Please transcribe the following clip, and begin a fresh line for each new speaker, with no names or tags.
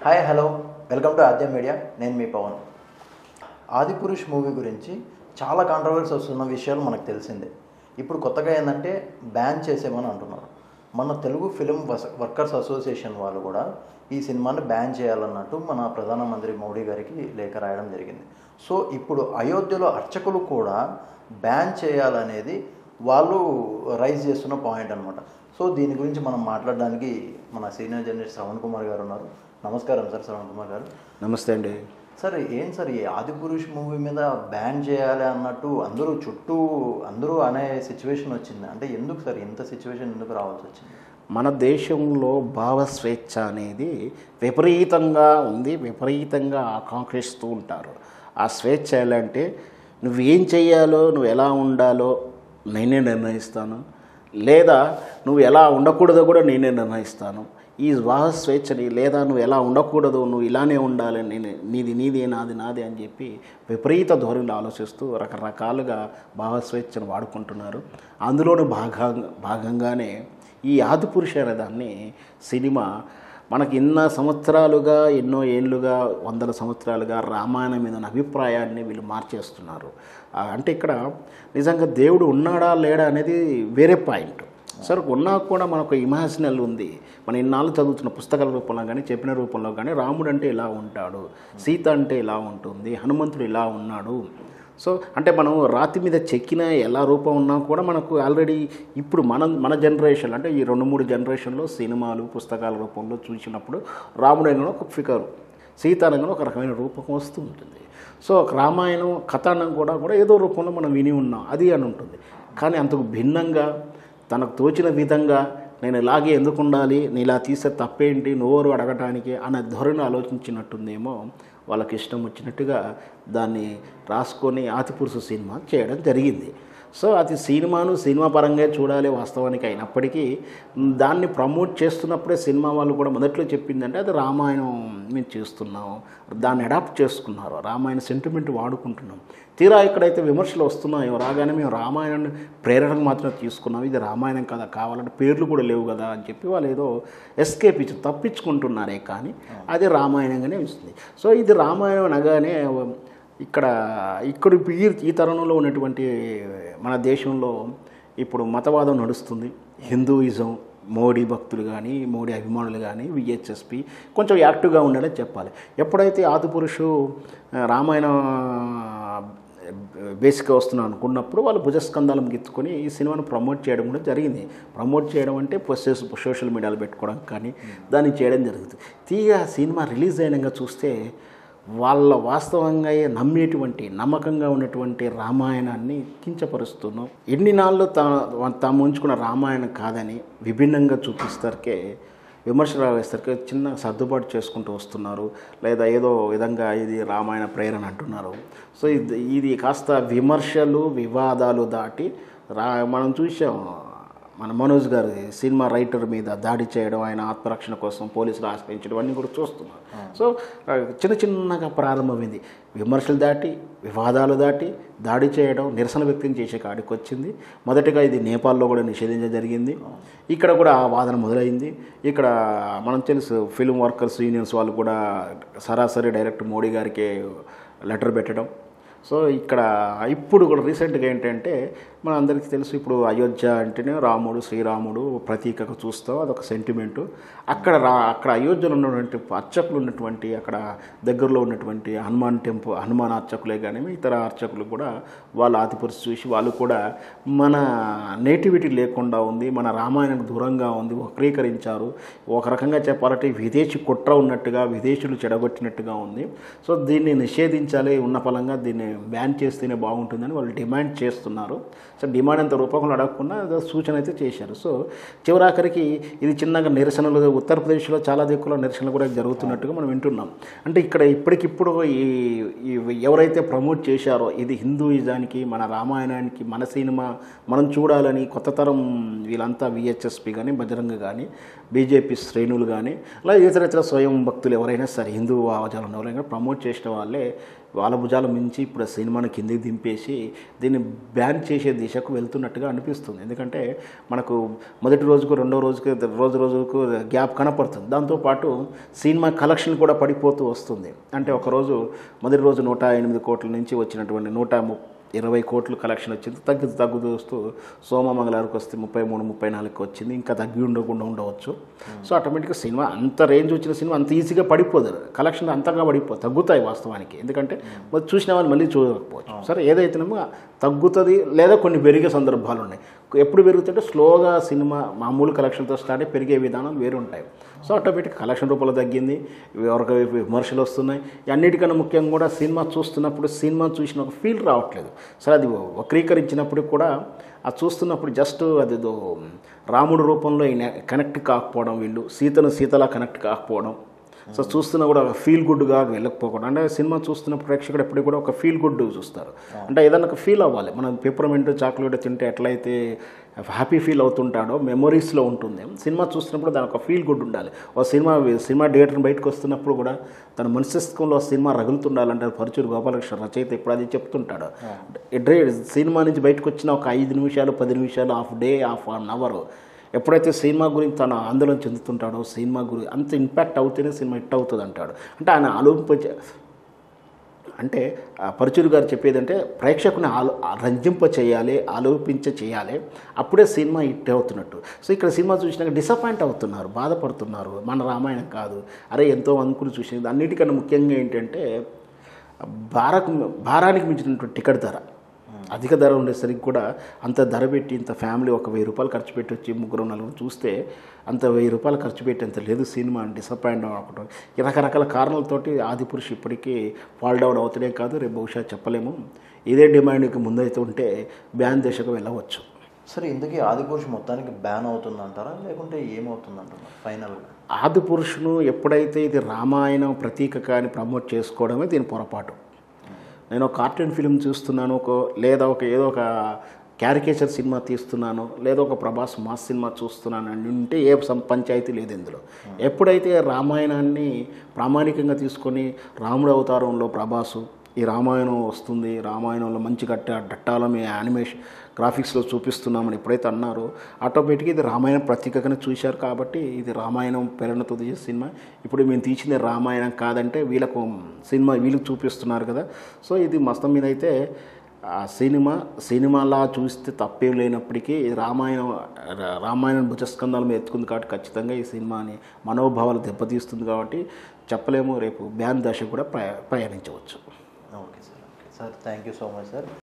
hi hello welcome to Adya media నేను మీ Pawan Adipurush movie గురించి చాలా కాంట్రవర్సీ వస్తున్న విషయాలు మనకు తెలిసిందే ఇప్పుడు కొత్తగా ఏంటంటే బ్యాన్ చేసేమని అంటున్నారు మన తెలుగు ఫిలిం వర్కర్స్ అసోసియేషన్ వాళ్ళు కూడా ఈ సినిమాని బ్యాన్ చేయాలన్నట్టు మన ప్రధానమంత్రి మోడీ గారికి లేఖ రాయడం జరిగింది సో ఇప్పుడు అయోధ్యలో అర్చకులు కూడా బ్యాన్ చేయాలనేది వాళ్ళు రైజ్ చేస్తున్న పాయింట్ అనమాట సో దీని గురించి మనం మాట్లాడడానికి మన సీనియర్ జర్నలిస్ట్ శ్రవణ్ కుమార్ గారు ఉన్నారు నమస్కారం సార్ శ్రవణ్ కుమార్ గారు
నమస్తే అండి
సార్ ఏం సార్ ఈ ఆదిపురుష్ మూవీ మీద బ్యాన్ చేయాలి అన్నట్టు అందరూ చుట్టూ అందరూ అనే సిచ్యువేషన్ వచ్చింది అంటే ఎందుకు సార్ ఇంత సిచ్యువేషన్ ఎందుకు రావాల్సి వచ్చింది
మన దేశంలో భావ స్వేచ్ఛ అనేది విపరీతంగా ఉంది విపరీతంగా ఆకాంక్షిస్తూ ఉంటారు ఆ స్వేచ్ఛ ఎలా అంటే నువ్వు ఏం చేయాలో నువ్వు ఎలా ఉండాలో నేనే నిర్ణయిస్తాను లేదా నువ్వు ఎలా ఉండకూడదో కూడా నేనే నిర్ణయిస్తాను ఈ భావ స్వేచ్ఛని లేదా నువ్వు ఎలా ఉండకూడదు నువ్వు ఇలానే ఉండాలి నేను నీది నీది నాది నాది అని చెప్పి విపరీత ధోరణిలో ఆలోచిస్తూ రకరకాలుగా భావ స్వేచ్ఛను వాడుకుంటున్నారు అందులోనూ భాగంగా భాగంగానే ఈ ఆదిపురుష అనే దాన్ని సినిమా మనకి ఎన్నో సంవత్సరాలుగా ఎన్నో ఏళ్ళుగా వందల సంవత్సరాలుగా రామాయణం మీద ఉన్న అభిప్రాయాన్ని వీళ్ళు మార్చేస్తున్నారు ఆ, అంటే ఇక్కడ నిజంగా దేవుడు ఉన్నాడా లేడా అనేది వేరే పాయింట్ సరే ఉన్నా కూడా మనకు ఇమాజినల్ ఉంది మన ఇన్నాళ్ళు చదువుతున్న పుస్తకాల రూపంలో కానీ చెప్పిన రూపంలో కానీ రాముడు అంటే ఇలా ఉంటాడు సీత అంటే ఇలా ఉంటుంది హనుమంతుడు ఇలా ఉన్నాడు సో అంటే మనం రాతి మీద చెక్కిన ఎలా రూపం ఉన్నా కూడా మనకు ఆల్రెడీ ఇప్పుడు మన మన జనరేషన్ అంటే ఈ రెండు మూడు జనరేషన్లో సినిమాలు పుస్తకాల రూపంలో చూసినప్పుడు రాముడు అనగా ఒక ఫిగరు సీత అనగా ఒక రకమైన రూపం వస్తూ ఉంటుంది సో ఒక రామాయణం కథానం కూడా కూడా ఏదో రూపంలో మనం విని ఉన్నాం అది అని ఉంటుంది కానీ అంతకు భిన్నంగా తనకు తోచిన విధంగా నేను ఇలాగే ఎందుకు ఉండాలి నేను ఇలా తీసే తప్పేంటి నోరు అడగటానికి అనే ధోరణి ఆలోచించినట్టుందేమో వాళ్ళకి ఇష్టం వచ్చినట్టుగా దాన్ని రాసుకొని ఆతిపురుషు సినిమా చేయడం జరిగింది సో అది సినిమాను సినిమా పరంగా చూడాలి వాస్తవానికి అయినప్పటికీ మ్, దాన్ని ప్రమోట్ చేస్తున్నప్పుడే సినిమా వాళ్ళు కూడా మొదట్లో చెప్పిందంటే అది రామాయణం మేము చేస్తున్నాం దాన్ని అడాప్ట్ చేసుకున్నారు రామాయణ సెంటిమెంట్ వాడుకుంటున్నాం తీరా ఇక్కడైతే విమర్శలు వస్తున్నాయో రాగానే మేము రామాయణాన్ని ప్రేరణకు మాత్రం తీసుకున్నాం ఇది రామాయణం కదా కావాలంటే పేర్లు కూడా లేవు కదా అని చెప్పి వాళ్ళు ఏదో ఎస్కేప్ ఇచ్చి తప్పించుకుంటున్నారే కానీ అది రామాయణంగానే ఇస్తుంది సో ఇది రామాయణం అనగానే ఇక్కడ ఇక్కడ ఇప్పుడు ఈ ఈ తరుణంలో ఉన్నటువంటి మన దేశంలో ఇప్పుడు మతవాదం నడుస్తుంది హిందూయిజం మోడీ భక్తులు కానీ మోడీ అభిమానులు కానీ విహెచ్ఎస్పి కొంచెం యాక్టివ్గా ఉండాలని చెప్పాలి ఎప్పుడైతే ఆదిపురుషు ఆ, రామాయణ బేసిక్గా వస్తున్నాను అనుకున్నప్పుడు వాళ్ళు భుజస్కంధాలం గెత్తుకొని ఈ సినిమాను ప్రమోట్ చేయడం కూడా జరిగింది ప్రమోట్ చేయడం అంటే పొసెస్ సోషల్ మీడియాలో పెట్టుకోవడం కానీ దాన్ని చేయడం జరుగుతుంది తీగా సినిమా రిలీజ్ అయినాక చూస్తే వాళ్ళ వాస్తవంగా నమ్మేటువంటి నమ్మకంగా ఉన్నటువంటి రామాయణాన్ని కించపరుస్తున్నాం ఎన్ని నాళ్ళు తా తాము ఉంచుకున్న రామాయణం కాదని విభిన్నంగా చూపిస్తారకే విమర్శలు వేసరికి చిన్న సర్దుబాటు చేసుకుంటూ వస్తున్నారు లేదా ఏదో విధంగా ఇది రామాయణ ప్రేరణ అంటున్నారు సో ఇది ఇది కాస్త విమర్శలు వివాదాలు దాటి రా మనం చూసాం మన మనోజ్ గారి సినిమా రైటర్ మీద దాడి చేయడం ఆయన ఆత్మరక్షణ కోసం పోలీసులు ఆశ్రయించడం అన్నీ కూడా చూస్తున్నాం సో ఆ, చిన్న చిన్నగా ప్రారంభమైంది విమర్శలు దాటి వివాదాలు దాటి దాడి చేయడం నిరసన వ్యక్తం చేసే కాడికి వచ్చింది మొదటగా ఇది నేపాల్లో కూడా నిషేధించడం జరిగింది ఇక్కడ కూడా ఆ వాదన మొదలైంది ఇక్కడ మనం తెలుసు ఫిల్మ్ వర్కర్స్ యూనియన్స్ వాళ్ళు కూడా సరాసరి డైరెక్ట్ మోడీ గారికి లెటర్ పెట్టడం సో ఇక్కడ ఇప్పుడు కూడా రీసెంట్గా ఏంటంటే మన అందరికీ తెలుసు ఇప్పుడు అయోధ్య అంటేనే రాముడు శ్రీరాముడు ప్రతీకగా చూస్తాం అదొక సెంటిమెంటు అక్కడ రా అక్కడ అయోధ్యలో ఉన్నటువంటి అర్చకులు ఉన్నటువంటి అక్కడ దగ్గరలో ఉన్నటువంటి హనుమాన్ టెంపుల్ హనుమాన్ అర్చకులే కానీ ఇతర అర్చకులు కూడా వాళ్ళ ఆతిపరిచి చూసి వాళ్ళు కూడా మన నేటివిటీ లేకుండా ఉంది మన రామాయణానికి దూరంగా ఉంది వక్రీకరించారు ఒక రకంగా చెప్పాలంటే విదేశీ కుట్ర ఉన్నట్టుగా విదేశీయులు చెడగొట్టినట్టుగా ఉంది సో దీన్ని నిషేధించాలి ఉన్న ఫలంగా దీన్ని బ్యాన్ చేస్తేనే బాగుంటుందని వాళ్ళు డిమాండ్ చేస్తున్నారు సో డిమాండ్ అంత రూపకంలో అడగకుండా ఏదో సూచన అయితే చేశారు సో చివరాఖరికి ఇది చిన్నగా నిరసనలు ఉత్తరప్రదేశ్లో చాలా దిక్కులో నిరసనలు కూడా జరుగుతున్నట్టుగా మనం వింటున్నాం అంటే ఇక్కడ ఇప్పటికిప్పుడు ఈ ఈ ఎవరైతే ప్రమోట్ చేశారో ఇది హిందూయిజానికి మన రామాయణానికి మన సినిమా మనం చూడాలని కొత్త తరం వీళ్ళంతా విహెచ్ఎస్పి కానీ బజరంగ కానీ బీజేపీ శ్రేణులు కానీ అలాగే ఇతర ఇతర స్వయం భక్తులు ఎవరైనా సరే హిందూ ఆచారం ఎవరైనా ప్రమోట్ చేసిన వాళ్ళే వాళ్ళ భుజాల మించి ఇప్పుడు ఆ సినిమాని కిందికి దింపేసి దీన్ని బ్యాన్ చేసే దిశకు వెళ్తున్నట్టుగా అనిపిస్తుంది ఎందుకంటే మనకు మొదటి రోజుకు రెండో రోజుకు రోజు రోజుకు గ్యాప్ కనపడుతుంది దాంతోపాటు సినిమా కలెక్షన్ కూడా పడిపోతూ వస్తుంది అంటే ఒకరోజు మొదటి రోజు నూట ఎనిమిది కోట్ల నుంచి వచ్చినటువంటి నూట ము ఇరవై కోట్లు కలెక్షన్ వచ్చింది తగ్గి తగ్గుతూ వస్తూ సోమ మంగళవారికి వస్తే ముప్పై మూడు ముప్పై నాలుగుకి వచ్చింది ఇంకా తగ్గి ఉండకుండా ఉండవచ్చు సో ఆటోమేటిక్గా సినిమా అంత రేంజ్ వచ్చిన సినిమా అంత ఈజీగా పడిపోదు కలెక్షన్ అంతగా పడిపో తగ్గుతాయి వాస్తవానికి ఎందుకంటే మరి చూసిన వాళ్ళు మళ్ళీ చూడకపోవచ్చు సరే ఏదైతేనేమో తగ్గుతుంది లేదా కొన్ని పెరిగే సందర్భాలు ఉన్నాయి ఎప్పుడు పెరుగుతుంటే స్లోగా సినిమా మామూలు కలెక్షన్తో స్టార్ట్ అయ్యి పెరిగే విధానం వేరు ఉంటాయి సో ఆటోమేటిక్ కలెక్షన్ రూపంలో తగ్గింది ఎవరికి విమర్శలు వస్తున్నాయి అన్నిటికన్నా ముఖ్యంగా కూడా సినిమా చూస్తున్నప్పుడు సినిమా చూసిన ఒక ఫీల్ రావట్లేదు సరే అది వక్రీకరించినప్పుడు కూడా అది చూస్తున్నప్పుడు జస్ట్ అదేదో రాముడు రూపంలో ఈయన కనెక్ట్ కాకపోవడం వీళ్ళు సీతను సీతలా కనెక్ట్ కాకపోవడం సో చూస్తున్నా కూడా ఒక ఫీల్ గుడ్గా వెళ్ళకపోకుండా అంటే సినిమా చూస్తున్న ప్రేక్షకుడు ఎప్పుడు కూడా ఒక ఫీల్ గుడ్ చూస్తారు అంటే ఏదైనా ఒక ఫీల్ అవ్వాలి మనం పెప్పర్మెంట్ చాక్లెట్ తింటే ఎట్లయితే హ్యాపీ ఫీల్ అవుతుంటాడో మెమొరీస్లో ఉంటుంది సినిమా చూస్తున్నప్పుడు దానికి ఒక ఫీల్ గుడ్ ఉండాలి ఒక సినిమా సినిమా థియేటర్ బయటకు వస్తున్నప్పుడు కూడా తన మనస్తత్వంలో సినిమా రగులుతుండాలంటే పరుచూరు గోపాలకృష్ణ రచయిత ఇప్పుడు అది చెప్తుంటాడు డ్రే సినిమా నుంచి బయటకు వచ్చిన ఒక ఐదు నిమిషాలు పది నిమిషాలు half day half an hour ఎప్పుడైతే సినిమా గురించి తను ఆందోళన చెందుతుంటాడో సినిమా గురించి అంత ఇంపాక్ట్ అవుతేనే సినిమా హిట్ అవుతుంది అంటాడు అంటే ఆయన ఆలోచింప అంటే ఆ పరుచూరు గారు చెప్పేదంటే ప్రేక్షకుని ఆలో రంజింప చేయాలి ఆలోపించ చేయాలి అప్పుడే సినిమా హిట్ అవుతున్నట్టు సో ఇక్కడ సినిమా చూసినాక డిసప్పాయింట్ అవుతున్నారు బాధపడుతున్నారు మన రామాయణం కాదు అరే ఎంతో అనుకుని చూసింది అన్నిటికన్నా ముఖ్యంగా ఏంటంటే భారకు భారానికి మించినటువంటి టికెట్ ధర అధిక ధర ఉండేసరికి కూడా అంత ధర పెట్టి ఇంత ఫ్యామిలీ ఒక వెయ్యి రూపాయలు ఖర్చు పెట్టి వచ్చి ముగ్గురు నలుగురు చూస్తే అంత వెయ్యి రూపాయలు ఖర్చు పెట్టి అంత లేదు సినిమా అని డిసప్పాయింట్ అవ్వడం ఈ రకరకాల కారణాలతోటి ఆదిపురుషు ఇప్పటికీ ఫాల్ డౌన్ అవుతూనే కాదు రేపు బహుశా చెప్పలేము ఇదే డిమాండ్కి ముందైతే ఉంటే బ్యాన్ దశకు వెళ్ళవచ్చు
సరే ఇందుకీ ఆదిపురుషు మొత్తానికి బ్యాన్ అవుతుందంటారా లేకుంటే ఏమవుతుందంటారా ఫైనల్గా
ఆది పురుషును ఎప్పుడైతే ఇది రామాయణం ప్రతీక కానీ ప్రమోట్ చేసుకోవడమే దీని పొరపాటు నేను ఒక కార్టూన్ ఫిల్మ్ చూస్తున్నాను ఒక లేదా ఒక ఏదో ఒక క్యారికేచర్ సినిమా తీస్తున్నాను లేదా ఒక ప్రభాస్ మాస్ సినిమా చూస్తున్నాను అని ఉంటే ఏ సం- పంచాయతీ లేదు ఇందులో ఎప్పుడైతే రామాయణాన్ని ప్రామాణికంగా తీసుకొని రాముడు అవతారంలో ప్రభాసు ఈ రామాయణం వస్తుంది రామాయణంలో మంచి కట్ట డట్టాల మీ యానిమేషన్ గ్రాఫిక్స్లో చూపిస్తున్నామని ఎప్పుడైతే అన్నారో ఆటోమేటిక్గా ఇది రామాయణం ప్రతీకగానే చూశారు కాబట్టి ఇది రామాయణం ప్రేరణతో తీసే సినిమా ఇప్పుడు మేము తీసింది రామాయణం కాదంటే వీళ్ళకు సినిమా వీళ్ళకి చూపిస్తున్నారు కదా సో ఇది మొత్తం మీద అయితే ఆ సినిమా సినిమాలా చూస్తే తప్పేం లేనప్పటికీ ఇది రామాయణం రా- రామాయణం భుజస్కంధాల మీద ఎత్తుకుంది కాబట్టి ఖచ్చితంగా ఈ సినిమాని మనోభావాలు దెబ్బతీస్తుంది కాబట్టి చెప్పలేము రేపు బ్యాన్ దశ కూడా ప్రయా ప్రయాణించవచ్చు
okay sir okay sir thank you so much sir